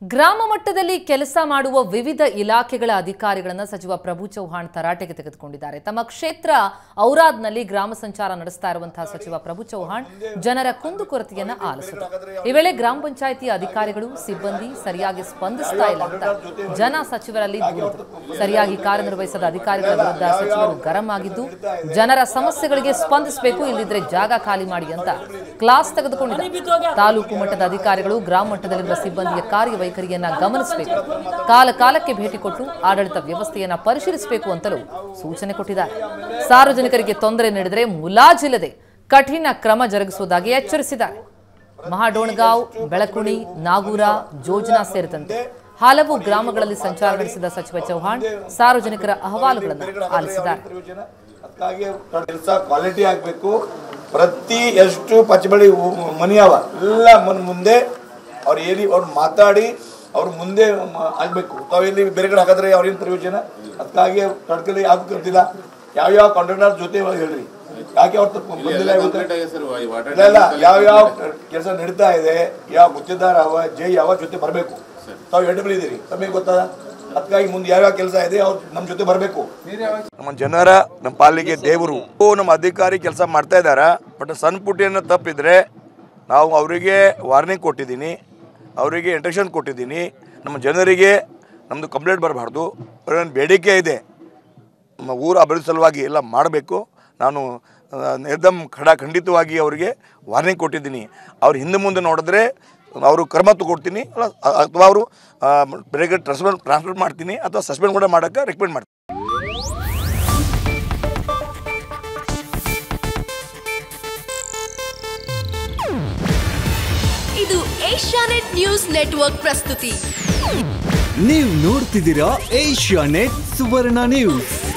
ಗ್ರಾಮ ಮಟ್ಟದಲ್ಲಿ ಕೆಲಸ ಮಾಡುವ ವಿವಿಧ ಇಲಾಖೆಗಳ ಅಧಿಕಾರಿಗಳನ್ನ ಸಚಿವ ಪ್ರಭು ಚೌಹಾಣ್ ತರಾಟೆಗೆ ತೆಗೆದುಕೊಂಡಿದ್ದಾರೆ ತಮ್ಮ ಕ್ಷೇತ್ರ ಔರಾದ್ನಲ್ಲಿ ಗ್ರಾಮ ಸಂಚಾರ ನಡೆಸ್ತಾ ಇರುವಂತಹ ಸಚಿವ ಪ್ರಭು ಚೌಹಾಣ್ ಜನರ ಕುಂದುಕೊರತೆಯನ್ನ ಆಲಿಸಿದರು ಈ ವೇಳೆ ಗ್ರಾಮ ಪಂಚಾಯಿತಿ ಅಧಿಕಾರಿಗಳು ಸಿಬ್ಬಂದಿ ಸರಿಯಾಗಿ ಸ್ಪಂದಿಸ್ತಾ ಇಲ್ಲ ಅಂತ ಜನ ಸಚಿವರಲ್ಲಿ ದೂರಿದರು ಸರಿಯಾಗಿ ಕಾರ್ಯನಿರ್ವಹಿಸದ ಅಧಿಕಾರಿಗಳ ವಿರುದ್ಧ ಸಚಿವರು ಗರಂ ಆಗಿದ್ದು ಜನರ ಸಮಸ್ಯೆಗಳಿಗೆ ಸ್ಪಂದಿಸಬೇಕು ಇಲ್ಲದಿದ್ರೆ ಜಾಗ ಖಾಲಿ ಮಾಡಿ ಅಂತ ಕ್ಲಾಸ್ ತೆಗೆದುಕೊಂಡಿದ್ದಾರೆ ತಾಲೂಕು ಮಟ್ಟದ ಅಧಿಕಾರಿಗಳು ಗ್ರಾಮ ಮಟ್ಟದಲ್ಲಿರುವ ಸಿಬ್ಬಂದಿಯ ಕಾರ್ಯವೈಖರಿಯನ್ನ ಗಮನಿಸಬೇಕು ಕಾಲ ಕಾಲಕ್ಕೆ ಭೇಟಿ ಕೊಟ್ಟು ಆಡಳಿತ ವ್ಯವಸ್ಥೆಯನ್ನ ಪರಿಶೀಲಿಸಬೇಕು ಅಂತಲೂ ಸೂಚನೆ ಕೊಟ್ಟಿದ್ದಾರೆ ಸಾರ್ವಜನಿಕರಿಗೆ ತೊಂದರೆ ನೀಡಿದರೆ ಮುಲಾಜಿಲ್ಲದೆ ಕಠಿಣ ಕ್ರಮ ಜರುಗಿಸುವುದಾಗಿ ಎಚ್ಚರಿಸಿದ್ದಾರೆ ಮಹಾಡೋಣಗಾಂವ್ ಬೆಳಕುಣಿ ನಾಗೂರ ಜೋಜನಾ ಸೇರಿದಂತೆ ಹಲವು ಗ್ರಾಮಗಳಲ್ಲಿ ಸಂಚಾರ ನಡೆಸಿದ ಸಚಿವ ಚೌಹಾಣ್ ಸಾರ್ವಜನಿಕರ ಅಹವಾಲುಗಳನ್ನು ಆಲಿಸಿದ್ದಾರೆ ಪ್ರಯೋಜನ ಅದಕ್ಕಾಗಿ ಕೆಲಸ ಕ್ವಾಲಿಟಿ ಆಗಬೇಕು ಪ್ರತಿ ಎಷ್ಟು ಪಚ್ಚಬಳಿ ಊ- ಮನಿ ಅವ ಎಲ್ಲ ಮನ್ ಮುಂದೆ ಅವ್ರು ಏನಿ ಅವ್ರು ಮಾತಾಡಿ ಅವ್ರು ಮುಂದೆ ಮ- ಆಗ್ಬೇಕು ತಾವೆಲ್ಲಿ ಬೇರೆ ಕಡೆ ಹಾಕಿದ್ರೆ ಅವ್ರೇನು ಪ್ರಯೋಜನ ಅದಕ್ಕಾಗಿ ತಡ್ಕಲಿ ಯಾಕೆ ಕರ್ತಿಲ್ಲ ಯಾವ್ಯಾವ ಕಾಂಟ್ರಾಕ್ಟರ್ ಜೊತೆ ಹೇಳ್ರಿ ಯಾಕೆ ಅವ್ರ ತಪ್ಪು ಬಂದಿಲ್ಲ ಇವತ್ತು ಇಲ್ಲ ಇಲ್ಲ ಯಾವ ಯಾವ ಕೆಲಸ ನಡೀತಾ ಇದೆ ಯಾವ ಗುತ್ತಿದಾರ ಅವ ಜೈ ಯಾವ ಜೊತೆ ಬರಬೇಕು ತಾವು ಎರಡು ಇದ್ದೀರಿ ತಮಗೆ ಗೊತ್ತದ ಅದಕ್ಕಾಗಿ ಮುಂದೆ ಯಾವ್ಯಾವ ಕೆಲಸ ಇದೆ ಅವ್ರು ನಮ್ಮ ಜೊತೆ ಬರಬೇಕು ನಮ್ಮ ಜನರ ನಮ್ಮ ಪಾಲಿಗೆ ದೇವರು ಓ, ನಮ್ಮ ಅಧಿಕಾರಿ ಕೆಲಸ ಮಾಡ್ತಾ ಇದ್ದಾರ ಬಟ್ ಸಣ್ಣ ಪುಟ್ಟಿಯನ್ನು ತಪ್ಪಿದ್ರೆ ನಾವು ಅವರಿಗೆ ವಾರ್ನಿಂಗ್ ಕೊಟ್ಟಿದ್ದೀನಿ ಅವರಿಗೆ ಇಂಟ್ರಕ್ಷನ್ ಕೊಟ್ಟಿದ್ದೀನಿ ನಮ್ಮ ಜನರಿಗೆ ನಮ್ಮದು ಕಂಪ್ಲೇಂಟ್ ಬರಬಾರ್ದು ಒಂದು ಬೇಡಿಕೆ ಇದೆ ನಮ್ಮ ಊರ ಅಭಿವೃದ್ಧಿ ಸಲುವಾಗಿ ಎಲ್ಲ ಮಾಡಬೇಕು ನಾನು ಆ, ನಿರ್ದಮ್ ಖಡ ಖಂಡಿತವಾಗಿ ಅವರಿಗೆ ವಾರ್ನಿಂಗ್ ಕೊಟ್ಟಿದ್ದೀನಿ ಅವ್ರು ಹಿಂದೆ ಮುಂದೆ ನೋಡಿದ್ರೆ ಅವರು ಕ್ರಮ ತಗೊಳ್ತೀನಿ ಅಲ್ಲ ಅ- ಅಥವಾ ಅವರು ಬೇರೆ ಟ್ರಾನ್ಸ್ಫರ್ ಟ್ರಾನ್ಸ್ಫರ್ ಮಾಡ್ತೀನಿ ಅಥವಾ ಸಸ್ಪೆಂಡ್ ಕೂಡ ಮಾಡೋಕ್ಕೆ ರೆಕಮೆಂಡ್ ಮಾಡ್ತೀನಿ ಇದು ಏಷ್ಯಾನೆಟ್ ನ್ಯೂಸ್ ನೆಟ್ವರ್ಕ್ ಪ್ರಸ್ತುತಿ ನೀವು ನೋಡ್ತಿದ್ದೀರಾ ಏಷ್ಯಾ ನೆಟ್ ಸುವರ್ಣ ನ್ಯೂಸ್